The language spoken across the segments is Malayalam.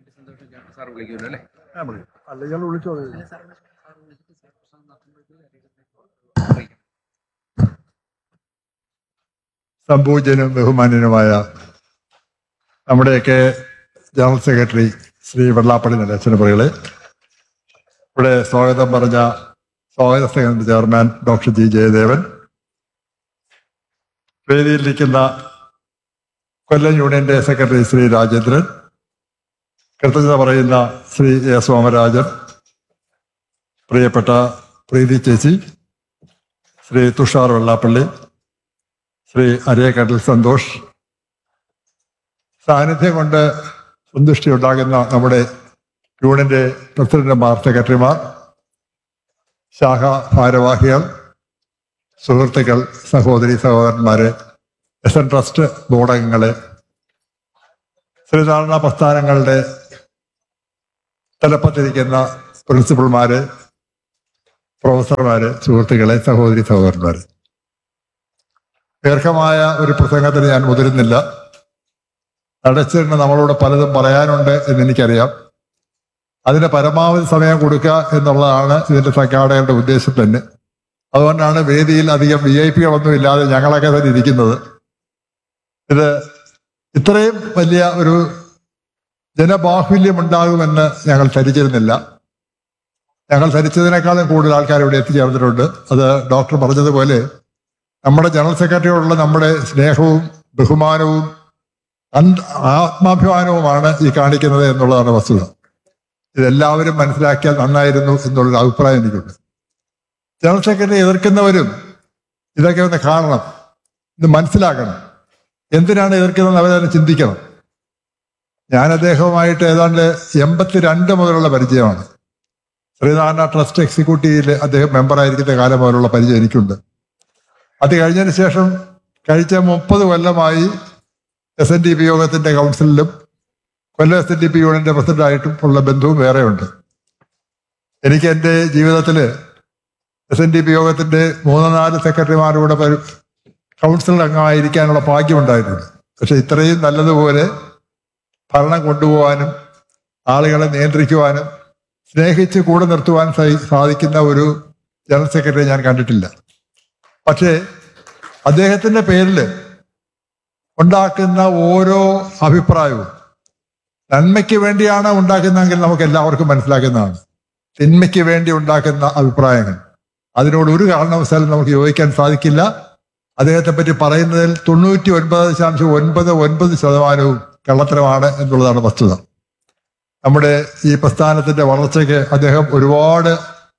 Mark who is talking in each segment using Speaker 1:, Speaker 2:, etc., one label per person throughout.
Speaker 1: സാർ വിളിക്കുമല്ലോ അല്ലേ
Speaker 2: ഞാൻ വിളിക്കും അല്ല ഇയാൾ വിളിച്ചോ സംപൂജ്യനും ബഹുമാന്യനുമായ നമ്മുടെയൊക്കെ ജനറൽ സെക്രട്ടറി ശ്രീ വെള്ളാപ്പള്ളി നടേശനപ്പുറകളെ ഇവിടെ സ്വാഗതം പറഞ്ഞ സ്വാഗത സംഘത്തിന്റെ ചെയർമാൻ ഡോക്ടർ ജി ജയദേവൻ വേദിയിലിരിക്കുന്ന കൊല്ലം യൂണിയന്റെ സെക്രട്ടറി ശ്രീ രാജേന്ദ്രൻ കൃതജ്ഞത പറയുന്ന ശ്രീ എ സോമരാജൻ പ്രിയപ്പെട്ട പ്രീതി ചേച്ചി ശ്രീ തുഷാർ വെള്ളാപ്പള്ളി ശ്രീ അരയക്കടൽ സന്തോഷ് സാന്നിധ്യം കൊണ്ട് സന്തുഷ്ടി ഉണ്ടാകുന്ന നമ്മുടെ യൂണിയന്റെ പ്രസിഡന്റുമാർ സെക്രട്ടറിമാർ ശാഖ ഭാരവാഹികൾ സുഹൃത്തുക്കൾ സഹോദരി സഹോദരന്മാരെ എസ് എൻ ട്രസ്റ്റ് ബോർഡംഗങ്ങളെ ശ്രീധാരണ പ്രസ്ഥാനങ്ങളുടെ തലപ്പത്തിരിക്കുന്ന പ്രിൻസിപ്പൽമാര് പ്രൊഫസർമാര് സുഹൃത്തുക്കളെ സഹോദരി സഹോദരന്മാര് ദീർഘമായ ഒരു പ്രസംഗത്തിന് ഞാൻ മുതിരുന്നില്ല അടച്ചിരുന്ന് നമ്മളോട് പലതും പറയാനുണ്ട് എന്ന് എനിക്കറിയാം അതിന് പരമാവധി സമയം കൊടുക്കുക എന്നുള്ളതാണ് ഇതിന്റെ സംഘാടകരുടെ ഉദ്ദേശം തന്നെ അതുകൊണ്ടാണ് വേദിയിൽ അധികം വി ഐ പികളൊന്നും ഇല്ലാതെ ഞങ്ങളൊക്കെ തന്നെ ഇരിക്കുന്നത് ഇത് ഇത്രയും വലിയ ഒരു ജനബാഹുല്യം ഉണ്ടാകുമെന്ന് ഞങ്ങൾ ധരിച്ചിരുന്നില്ല ഞങ്ങൾ ധരിച്ചതിനേക്കാളും കൂടുതൽ ആൾക്കാർ ഇവിടെ എത്തിച്ചേർന്നിട്ടുണ്ട് അത് ഡോക്ടർ പറഞ്ഞതുപോലെ നമ്മുടെ ജനറൽ സെക്രട്ടറിയോടുള്ള നമ്മുടെ സ്നേഹവും ബഹുമാനവും അന്ത- ആത്മാഭിമാനവുമാണ് ഈ കാണിക്കുന്നത് എന്നുള്ളതാണ് വസ്തുത ഇതെല്ലാവരും മനസ്സിലാക്കിയാൽ നന്നായിരുന്നു എന്നുള്ളൊരു അഭിപ്രായം എനിക്കുണ്ട് ജനറൽ സെക്രട്ടറി എതിർക്കുന്നവരും ഇതൊക്കെ ഒന്ന് കാണണം ഇത് മനസ്സിലാക്കണം എന്തിനാണ് എതിർക്കുന്നത് അവരതിനെ ചിന്തിക്കണം ഞാൻ അദ്ദേഹവുമായിട്ട് ഏതാണ്ട് എൺപത്തിരണ്ട് മുതലുള്ള പരിചയമാണ് ശ്രീനാരായണ ട്രസ്റ്റ് എക്സിക്യൂട്ടീവിൽ അദ്ദേഹം മെമ്പറായിരിക്കുന്ന കാലം മുതലുള്ള പരിചയം എനിക്കുണ്ട് അത് കഴിഞ്ഞതിന് ശേഷം കഴിച്ച മുപ്പത് കൊല്ലമായി എസ് എൻ ഡി പി യോഗത്തിന്റെ കൗൺസിലിലും Kollam S N D P യൂണിയന്റെ പ്രസിഡന്റായിട്ടും ഉള്ള ബന്ധവും വേറെയുണ്ട് എനിക്ക് എൻ്റെ ജീവിതത്തിൽ എസ് എൻ ഡി പി യോഗത്തിന്റെ മൂന്ന് നാല് സെക്രട്ടറിമാരുടെ പരി- കൗൺസിൽ അംഗമായിരിക്കാനുള്ള ഭാഗ്യമുണ്ടായിട്ടുണ്ട് പക്ഷെ ഇത്രയും നല്ലതുപോലെ ഭരണം കൊണ്ടുപോകാനും ആളുകളെ നിയന്ത്രിക്കുവാനും സ്നേഹിച്ച് കൂടെ നിർത്തുവാൻ സായി- സാധിക്കുന്ന ഒരു ജനറൽ സെക്രട്ടറി ഞാൻ കണ്ടിട്ടില്ല പക്ഷേ അദ്ദേഹത്തിന്റെ പേരിൽ ഉണ്ടാക്കുന്ന ഓരോ അഭിപ്രായവും നന്മയ്ക്ക് വേണ്ടിയാണ് ഉണ്ടാക്കുന്നതെങ്കിൽ നമുക്ക് എല്ലാവർക്കും മനസ്സിലാക്കുന്നതാണ് തിന്മയ്ക്ക് വേണ്ടി ഉണ്ടാക്കുന്ന അഭിപ്രായങ്ങൾ അതിനോട് ഒരു കാരണവശാലും നമുക്ക് യോജിക്കാൻ സാധിക്കില്ല അദ്ദേഹത്തെ പറ്റി പറയുന്നതിൽ തൊണ്ണൂറ്റി ഒൻപത് ദശാംശം ഒൻപത് ഒൻപത് ശതമാനവും കള്ളത്തരമാണ് എന്നുള്ളതാണ് വസ്തുത നമ്മുടെ ഈ പ്രസ്ഥാനത്തിന്റെ വളർച്ചയ്ക്ക് അദ്ദേഹം ഒരുപാട്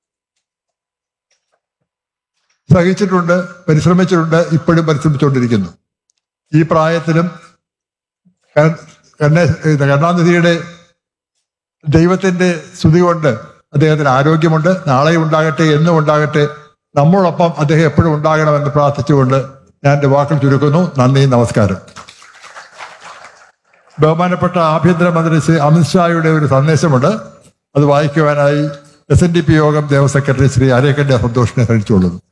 Speaker 2: സഹിച്ചിട്ടുണ്ട് പരിശ്രമിച്ചിട്ടുണ്ട് ഇപ്പോഴും പരിശ്രമിച്ചുകൊണ്ടിരിക്കുന്നു ഈ പ്രായത്തിലും ക- കണ്ണേ ഇത് കരുണാനിധിയുടെ ദൈവത്തിന്റെ സ്തുതി കൊണ്ട് അദ്ദേഹത്തിന് ആരോഗ്യമുണ്ട് നാളെയും ഉണ്ടാകട്ടെ എന്നും ഉണ്ടാകട്ടെ നമ്മളോടൊപ്പം അദ്ദേഹം എപ്പോഴും ഉണ്ടാകണമെന്ന് പ്രാർത്ഥിച്ചുകൊണ്ട് ഞാൻ എൻ്റെ വാക്കുകൾ ചുരുക്കുന്നു നന്ദി നമസ്കാരം ബഹുമാനപ്പെട്ട ആഭ്യന്തരമന്ത്രി ശ്രീ അമിത്ഷായുടെ ഒരു സന്ദേശമുണ്ട് അത് വായിക്കുവാനായി എസ് എൻ ഡി പി യോഗം ദേവ സെക്രട്ടറി ശ്രീ അരേക്കന്റെ സന്തോഷിനെ ക്ഷണിച്ചുകൊള്ളുന്നു